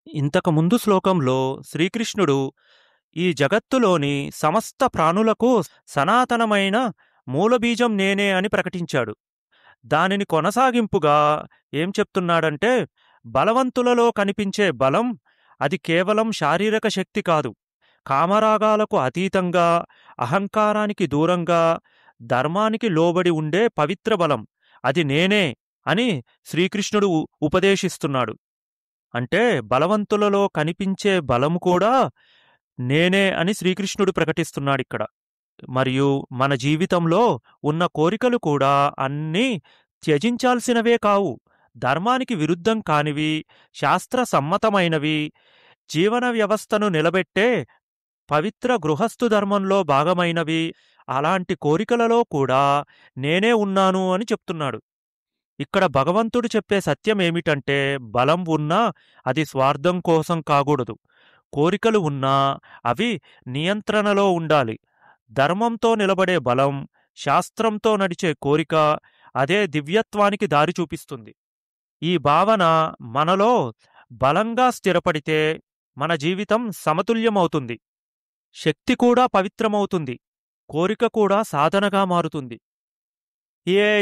ఇంతకు ముందు శ్లోకంలో శ్రీకృష్ణుడు ఈ జగత్తులోని సమస్త ప్రాణులకు సనాతనమైన మూలబీజం నేనే అని ప్రకటించాడు దానిని కొనసాగింపుగా ఏం చెప్తున్నాడంటే బలవంతులలో కనిపించే బలం అది కేవలం శారీరక శక్తి కాదు కామరాగాలకు అతీతంగా అహంకారానికి దూరంగా ధర్మానికి లోబడి ఉండే పవిత్ర బలం అది నేనే అని శ్రీకృష్ణుడు ఉ- ఉపదేశిస్తున్నాడు అంటే బలవంతులలో కనిపించే బలము కూడా నేనే అని శ్రీకృష్ణుడు ప్రకటిస్తున్నాడిక్కడ మరియు మన జీవితంలో ఉన్న కోరికలు కూడా అన్నీ త్యజించాల్సినవే కావు ధర్మానికి విరుద్ధం కానివి శాస్త్ర సమ్మతమైనవి జీవన వ్యవస్థను నిలబెట్టే పవిత్ర గృహస్థు ధర్మంలో భాగమైనవి అలాంటి కోరికలలో కూడా నేనే ఉన్నాను అని చెప్తున్నాడు ఇక్కడ భగవంతుడు చెప్పే సత్యం ఏమిటంటే బలం ఉన్నా అది స్వార్థం కోసం కాకూడదు కోరికలు ఉన్నా అవి నియంత్రణలో ఉండాలి ధర్మంతో నిలబడే బలం శాస్త్రంతో నడిచే కోరిక అదే దివ్యత్వానికి దారి చూపిస్తుంది ఈ భావన మనలో బలంగా స్థిరపడితే మన జీవితం సమతుల్యమవుతుంది శక్తి కూడా పవిత్రమవుతుంది కోరిక కూడా సాధనగా మారుతుంది ఏ